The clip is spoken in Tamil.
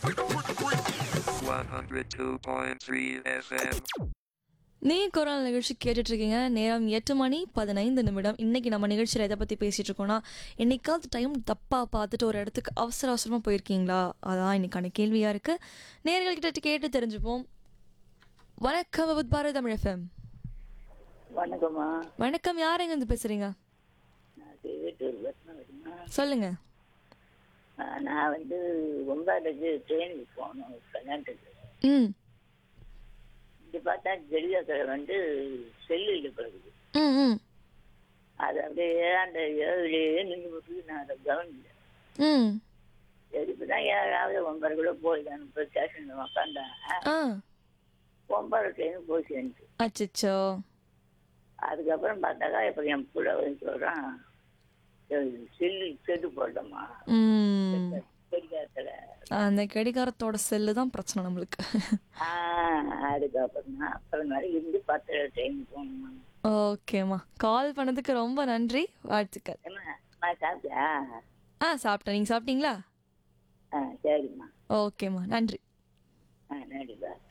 102.3 FM. நீ குரல் நிகழ்ச்சி கேட்டுட்டு இருக்கீங்க நேரம் எட்டு மணி பதினைந்து நிமிடம் இன்னைக்கு நம்ம நிகழ்ச்சியில் எதை பற்றி பேசிட்டு இருக்கோம்னா என்னைக்காவது டைம் தப்பாக பார்த்துட்டு ஒரு இடத்துக்கு அவசர அவசரமாக போயிருக்கீங்களா அதான் இன்னைக்கான கேள்வியாக இருக்கு நேர்கள்கிட்ட கேட்டு தெரிஞ்சுப்போம் வணக்கம் வித் பாரத் தமிழ் எஃப்எம் வணக்கம்மா வணக்கம் யார் எங்கேருந்து பேசுறீங்க நான் வீட்டூர் பத்மாவதிம்மா சொல்லுங்க ஆ, நான் வந்து ஒன்பதுக்கு ட்ரெயினுக்கு போகணும் கல்யாணத்துக்கு ம் இங்கே பார்த்தா ஜெலியாக்கரை வந்து செல்லில் கிடக்குது ம் ம் அது அப்படியே அந்த ஏழுலேயே நின்று போட்டு நான் அதை கவனிக்கல ம் சரி இப்போ தான் ஏழாவது ஒன்பது கூட போயிட்டான் இப்போ ஸ்டேஷனில் உக்காந்தேன் ஆ ஒன்பது ட்ரெயின் போய் சேர்ந்து அச்சச்சோ அதுக்கப்புறம் பார்த்தாக்கா இப்போ என் பிள்ளை வந்து சொல்கிறான் செல்லு செட்டு போட்டோம்மா ம் கடிகாரத்தில் அந்த கடிகாரத்தோட செல்லு தான் பிரச்சனை நம்மளுக்கு ஆ அதுக்கப்புறம் தான் அப்புறம் மாதிரி இருந்து பத்து ட்ரெயின் போகணுமா ஓகேம்மா கால் பண்ணதுக்கு ரொம்ப நன்றி வாழ்த்துக்கள் ஏம்மா நான் சாப்பிட்டியா ஆ சாப்பிட்டேன் நீங்கள் சாப்பிட்டீங்களா ஆ சரிம்மா ஓகேம்மா நன்றி ஆ நன்றிப்பா